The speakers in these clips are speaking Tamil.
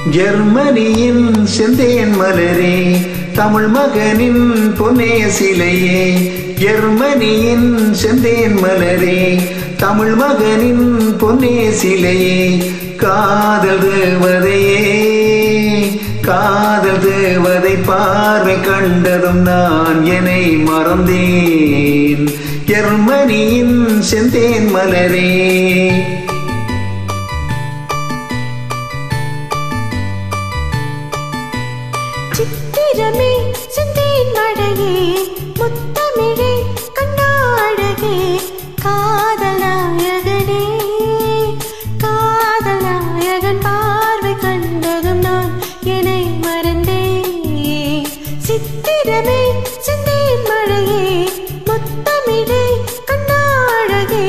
ஜெர்மனியின் செந்தேன் மலரே தமிழ் மகனின் பொன்னே சிலையே ஜெர்மனியின் செந்தேன் மலரே தமிழ் மகனின் பொன்னே சிலையே காதல் தேவதையே காதல் தேவதை பார்வை கண்டதும் நான் என்னை மறந்தேன் ஜெர்மனியின் செந்தேன் மலரே சித்திரமே சிந்தேன் மழையே முத்தமிழே கண்ணாழகே காதல் நாயகனே காதல் நாயகன் பார்வை கண்டதும் நான் என்னை மறந்தேன் சித்திரமே சிந்தேன் மழையே முத்தமிழே கண்ணாழகே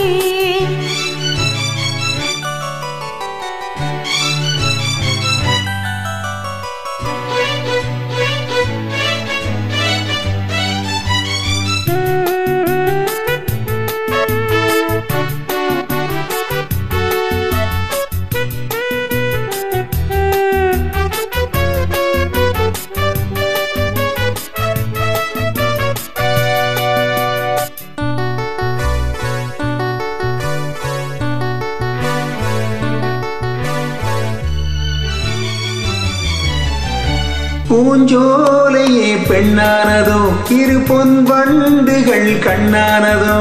பூஞ்சோலையே பெண்ணானதோ இரு பொன் வண்டுகள் கண்ணானதோ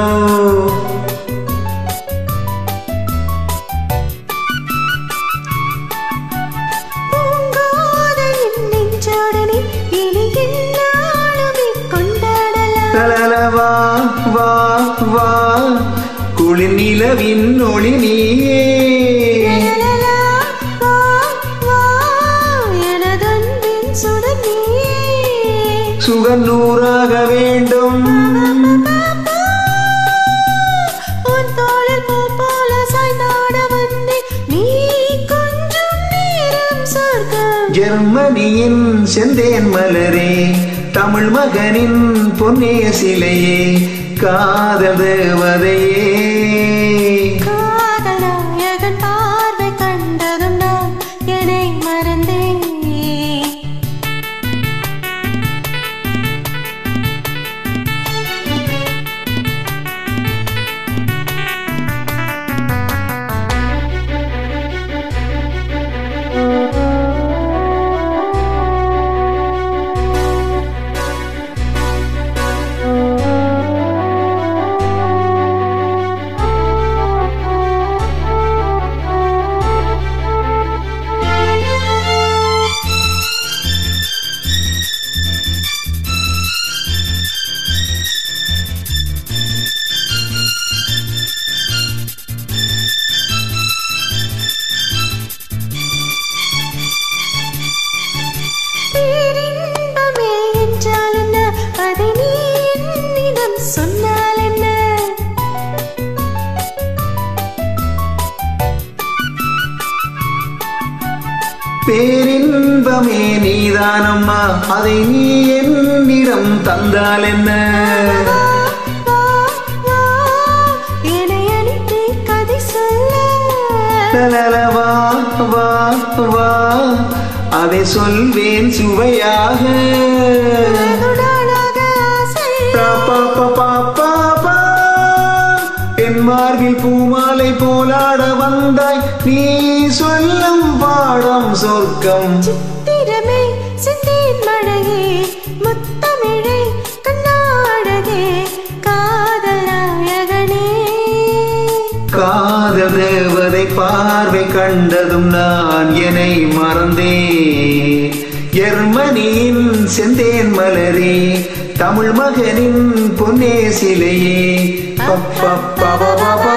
பூங்காதலின் நெஞ்சோடனே இனி எந்நாளுமே கொண்டாடலாம். தலலவா வா வா குளிர் நிலவின் ஒளி நீயே லலலா, வா, வா, எனதன்பின் சுடர் நீயே. சுகநூறாக வேண்டும் உன் தோளில் பூ போல சாய்ந்தாட வந்தேன். நீ கொஞ்சம் நேரம் சொர்க்கம். ஜெர்மனியின் செந்தேன் மலரே தமிழ் மகனின் பொன்னே சிலையே காதல் தேவதையே காதல் நாயகன் பார்வை கண்டதும் நான் என்னை மறந்தேன் பேரின்பமே என்றால் என்ன அதை நீ என்னிடம் சொன்னால் என்ன பேரின்பமே நீதானம்மா அதை நீ என்னிடம் தந்தால் என்ன வா, வா, வா, என்னை அனுப்பி கதை சொல்ல தலலவா வா வா அதை சொல்வேன் சுவையாக வெகு நாளாக ஆசை. பா, பா, பா, பா, பா, பா. என் மார்பில் பூமாலை போலாட வந்தாய் நீ சொல்லும் பாடம் சொர்க்கம் சித்திரமே சிந்தேன் மழையே முத்தமிழே கண்ணாடகே காதல் நாயகனே காதல் தேவதை பார்வை கண்டதும் நான் என்னை மறந்தேன் ஜெர்மனியின் செந்தேன் மலரே தமிழ் மகனின் பொன்னே சிலையே பப்ப பவ பவ